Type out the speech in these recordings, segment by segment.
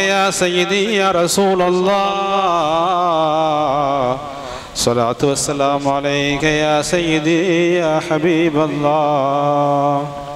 يا سيدي يا رسول الله صلاة والسلام عليك يا سيدي يا حبيب الله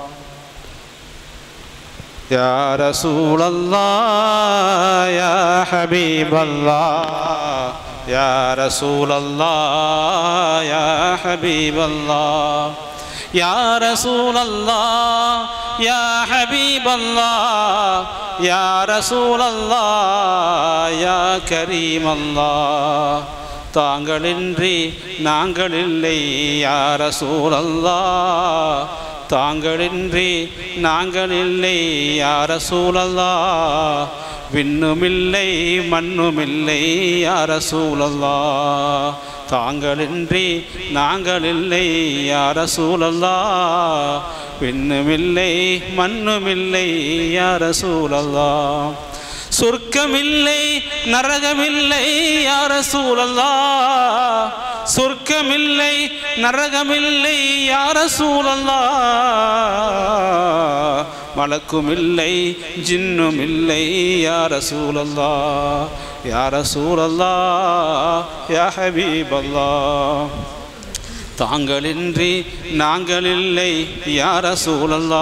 يا رسول الله يا حبيب الله يا رسول الله يا حبيب الله يا رسول الله يا حبيب الله يا رسول الله يا كريم الله தாங்களின்றி நாங்கள் இல்லை யார சூழல்லா தாங்களின்றி நாங்கள் இல்லை யார சூழல்லா விண்ணுமில்லை மண்ணுமில்லை யார சூழல்லா தாங்களின்றி நாங்கள் இல்லை யார சூழல்லா விண்ணுமில்லை மண்ணுமில்லை யார சூழல்லா சொர்க்கமில்லை நரகமில்லை யார சூழல்லா சொர்க்கமில்லை நரகமில்லை யார சூழல்லா மலக்குமில்லை ஜின்னுமில்லை யார சூழல்லா யார சூழல்லா யா ஹபீபல்லா தாங்களின்றி நாங்கள் இல்லை யார சூழல்லா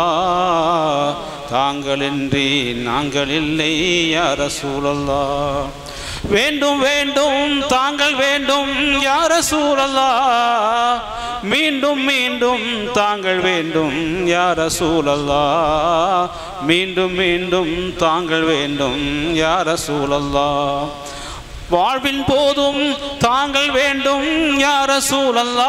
தாங்களின்றி நாங்கள் இல்லை யார சூழல்லா வேண்டும் வேண்டும் தாங்கள் வேண்டும் யார சூழல்லா மீண்டும் மீண்டும் தாங்கள் வேண்டும் யார சூழல்லா மீண்டும் மீண்டும் தாங்கள் வேண்டும் யார சூழல்லா வாழ்வின் போதும் தாங்கள் வேண்டும் யார சூழல்லா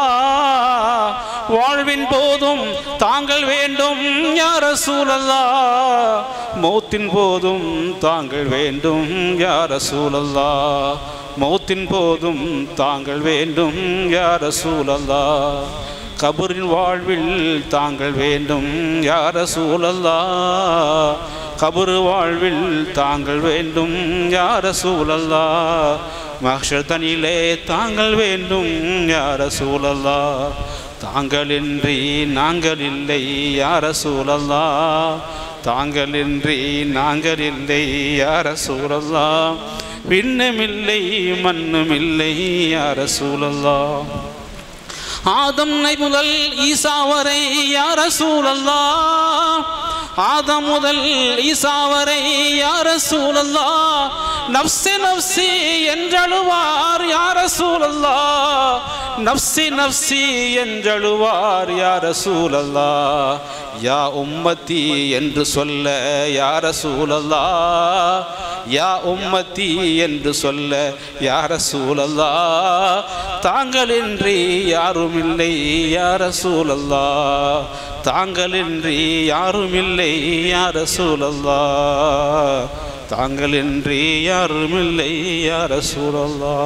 வாழ்வின் போதும் தாங்கள் வேண்டும் யார சூழல்லா மௌத்தின் போதும் தாங்கள் வேண்டும் யார சூழல்லா மௌத்தின் போதும் தாங்கள் வேண்டும் யார சூழல்லா கபரின் வாழ்வில் தாங்கள் வேண்டும் யார சூழல்லா கபரு வாழ்வில் தாங்கள் வேண்டும் யார சூழல்லா மஹ்ஷர் தனிலே தாங்கள் வேண்டும் யார சூழல்லா தாங்களின்றி நாங்கள் இல்லை யார சூழல்லா தாங்களின்றி நாங்கள் இல்லை யார சூழல்லா விண்ணுமில்லை மண்ணுமில்லை யார சூழல்லா ஆதம் நை முதல் ஈசா வரை யார சூழல்லா ஆதம் முதல் ஈசா வரை யார சூழல்லா நப்சி நப்சி என்றழுவார் யார சூழல்லா நப்சி நப்சி என்றழுவார் யார சூழல்லா யா உம்மத்தி என்று சொல்ல யார சூழல்லா யா உம்மத்தி என்று சொல்ல யார சூழல்லா தாங்களின்றி யாரும் இல்லை யார சூழல்லா தாங்களின்றி யாரும் இல்லை யார சூழல்லா தாங்களின்றி யாரும் இல்லை யார சூழல்லா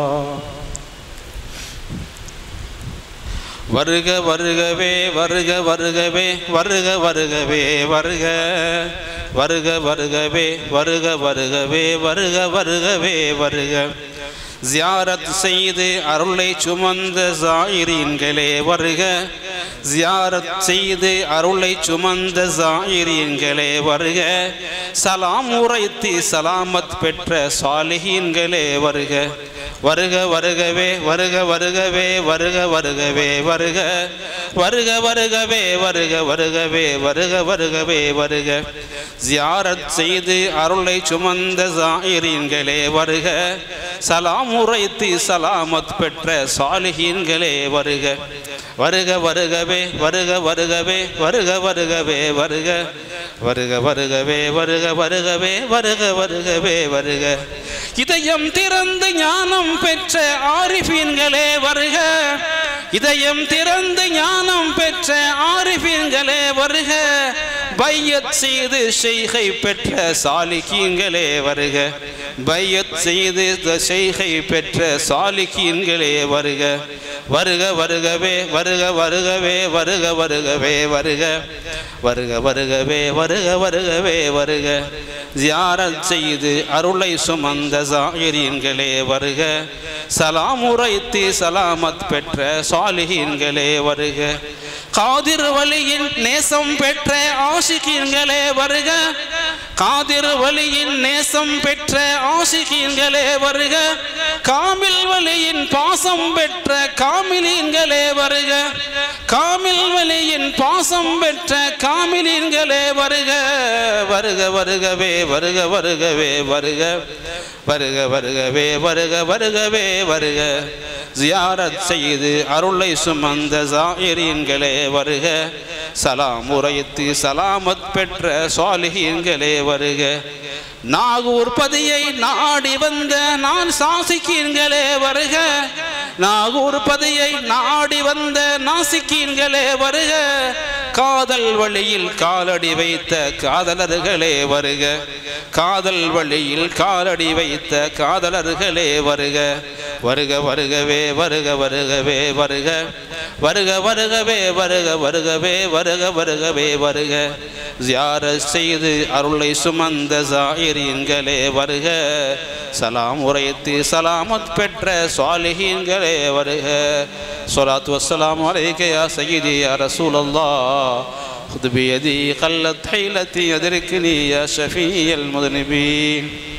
வருக வருகவே வருக வருகவே வருக வருகவே வருக வருக வருகவே வருக வருகவே வருக வருகவே வருக ஜியாரத் செய்து அருளை சுமந்த ஜாயிரீன்களே வருக ஜியாரத் செய்து அருளை சுமந்த ஜாயிரீன்களே வருக சலாம் உரைத்து சலாமத் பெற்ற சாலிஹீன்களே வருக வருக வருகவே வருக வருகவே வருக வருகவே வருக வருக வருகவே வருக வருகவே வருக வருகவே வருக ஜியாரத் செய்து அருளை சுமந்த ஜாயிரீன்களே வருக சலாம் உரைத்து சலாமத் பெற்ற சாலிஹீன்களே வருக வருக வருகவே வருக வருகவே வருக வருகவே வருக வருக வருகவே வருக வருகவே வருக வருகவே வருக இதயம் திறந்து ஞானம் பெற்ற ஆரிஃபீன்களே வருக இதயம் திறந்து ஞானம் பெற்ற ஆரிஃபீன்களே வருக பையத் செய்து ஷெய்கை பெற்ற சாலிகீன்களே வருக பையத் செய்து ஷெய்கை பெற்ற சாலிகீன்களே வருக வருக வருகவே வருக வருகவே வருக வருகவே வருக வருக வருகவே வருக வருகவே வருக ஜியாரத் செய்து அருளை சுமந்த ஜாயிரீன்களே வருக சலாம் உரைத்து சலாமத் பெற்ற சாலிஹீன்களே வருக காதிர் வழியின் நேசம் பெற்ற ஆஷிகீன்களே வருக காதிர் வலியின் நேசம் பெற்ற ஆசிகீன்களே வருக காமில் வலியின் பாசம் பெற்ற காமிலீன்களே வருக காமில் வலியின் பாசம் பெற்ற காமிலீன்களே வருக வருக வருகவே வருக வருகவே வருக வருக வருகவே வருக வருகவே வருக ஜியாரத் செய்து அருளை சுமந்த ஜாயிரீன்களே வருக சலாம் உரைத்து சலாமத் பெற்ற சாலிஹீன்களே வருக நாகூர் பதியை நாடி வந்த நான் சாசிக்கீன்களே வருக நாகூர் பதியை நாடி வந்த நாசிக்கீன்களே வருக காதல் வழியில் காலடி வைத்த காதலர்களே வருக காதல் வழியில் காலடி வைத்த காதலர்களே வருக வருக வருகவே வருக வருகவே வருக வருக வருகவே வருக வருகவே வருக வருகவே வருக ஜியார செய்து அருளை சுமந்த ஜாயிரீன்களே வருக சலாம் உரைத்து சலாமத் பெற்ற சாலிஹீன்களே வருக சொலாத்து வசலாம் அலைக்க யா சையீதி யா ரசூல் خذ بيدي قلت حيلتي أدركني يا شفيع المذنبين